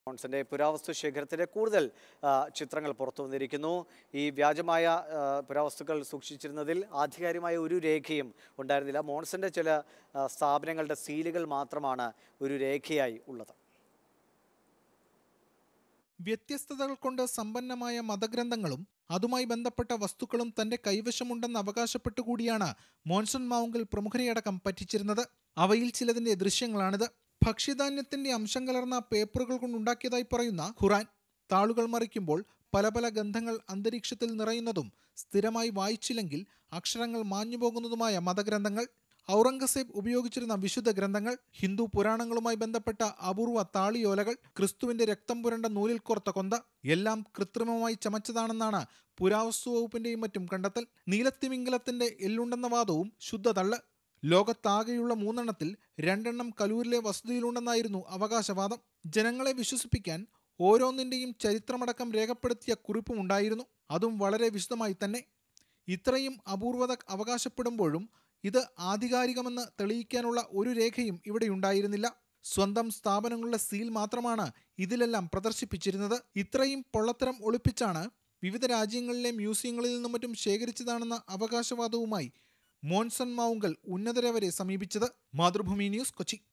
മോൺസന്റെ പുരാവസ്തു ശേഖരത്തിലെ കൂടുതൽ ആ, ചിത്രങ്ങൾ പുറത്തു വന്നിരിക്കുന്നു ഈ വ്യാജമായ ആ, പുരാവസ്തുക്കൾ സൂക്ഷിച്ചിരുന്നതിൽ ആധികാരികമായ ഒരു രേഖയും ഉണ്ടായിരുന്നില്ല മോൺസന്റെ ചില ആ, സ്ഥാപനങ്ങളുടെ സീലുകൾ മാത്രമാണ് ഒരു രേഖയായി ഉള്ളത് വ്യത്യസ്തതകൾ കൊണ്ട് സമ്പന്നമായ മതഗ്രന്ഥങ്ങളും അതുമായി ബന്ധപ്പെട്ട വസ്തുക്കളും തന്റെ കൈവശമുണ്ടെന്ന് അവകാശപ്പെട്ടുകൂടിയാണ് മോൻസൺ മാവുങ്കൽ പ്രമുഖരെയടക്കം പറ്റിച്ചിരുന്നത് അവയിൽ ചിലതിന്റെ ദൃശ്യങ്ങളാണിത് ഭക്ഷ്യധാന്യത്തിന്റെ അംശം കലർന്ന പേപ്പറുകൾ കൊണ്ടുണ്ടാക്കിയതായി പറയുന്ന ഖുറാൻ താളുകൾ മറിക്കുമ്പോൾ പല പല ഗന്ധങ്ങൾ അന്തരീക്ഷത്തിൽ നിറയുന്നതും സ്ഥിരമായി വായിച്ചില്ലെങ്കിൽ അക്ഷരങ്ങൾ മാഞ്ഞുപോകുന്നതുമായ മതഗ്രന്ഥങ്ങൾ ഔറംഗസേബ് ഉപയോഗിച്ചിരുന്ന വിശുദ്ധ ഗ്രന്ഥങ്ങൾ ഹിന്ദു പുരാണങ്ങളുമായി ബന്ധപ്പെട്ട അപൂർവ താളിയോലകൾ ക്രിസ്തുവിന്റെ രക്തം പുരണ്ട നൂലിൽ കോർത്ത കൊന്ത എല്ലാം കൃത്രിമമായി ചമച്ചതാണെന്നാണ് പുരാവസ്തു വകുപ്പിന്റെയും മറ്റും കണ്ടെത്തൽ നീലത്തിമിംഗലത്തിന്റെ എല്ലുണ്ടെന്ന വാദവും ശുദ്ധതള്ള് ലോകത്താകെയുള്ള മൂന്നെണ്ണത്തിൽ രണ്ടെണ്ണം കലൂരിലെ വസതിയിലുണ്ടെന്നായിരുന്നു അവകാശവാദം ജനങ്ങളെ വിശ്വസിപ്പിക്കാൻ ഓരോന്നിന്റെയും ചരിത്രമടക്കം രേഖപ്പെടുത്തിയ കുറിപ്പുമുണ്ടായിരുന്നു അതും വളരെ വിശദമായി തന്നെ ഇത്രയും അപൂർവത അവകാശപ്പെടുമ്പോഴും ഇത് ആധികാരികമെന്ന് തെളിയിക്കാനുള്ള ഒരു രേഖയും ഇവിടെയുണ്ടായിരുന്നില്ല സ്വന്തം സ്ഥാപനങ്ങളുടെ സീൽ മാത്രമാണ് ഇതിലെല്ലാം പ്രദർശിപ്പിച്ചിരുന്നത് ഇത്രയും പൊള്ളത്തരം ഒളിപ്പിച്ചാണ് വിവിധ രാജ്യങ്ങളിലെ മ്യൂസിയങ്ങളിൽ നിന്നും മറ്റും ശേഖരിച്ചതാണെന്ന അവകാശവാദവുമായി മോൻസൺ മാവുങ്കൽ ഉന്നതരെ വരെ സമീപിച്ചത് മാതൃഭൂമി ന്യൂസ് കൊച്ചി